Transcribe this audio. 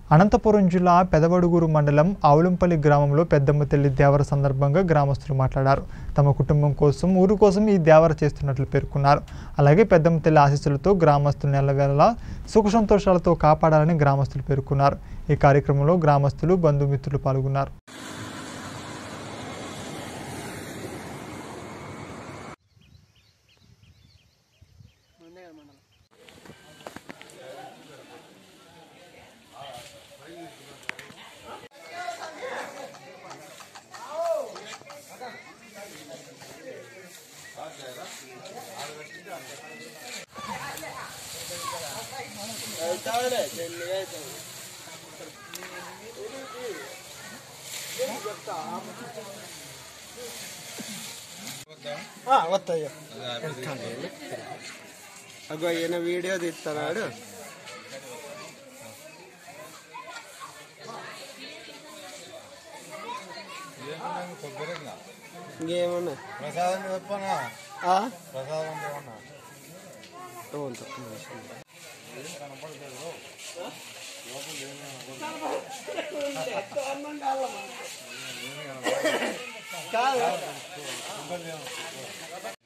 అనంతపురం జిల్లా పెదవడుగూరు మండలం ఆవులంపల్లి గ్రామంలో పెద్దమ్మ తల్లి దేవర సందర్భంగా గ్రామస్తులు మాట్లాడారు తమ కుటుంబం కోసం ఊరు కోసం ఈ దేవర చేస్తున్నట్లు పేర్కొన్నారు అలాగే పెద్దమ్మ తల్లి ఆశీస్సులతో గ్రామస్తులు నెలవేళలా సుఖ సంతోషాలతో కాపాడాలని గ్రామస్తులు పేర్కొన్నారు ఈ కార్యక్రమంలో గ్రామస్తులు బంధుమిత్రులు పాల్గొన్నారు వస్తాయి అగో ఈయన వీడియో తీస్తున్నాడు ఇంకేమన్నా ప్రసాదం చెప్పనా ఆ? ప్రసాదం ఏమన్నా ఓ, అంత ఒక్క నిమిషం. కాదు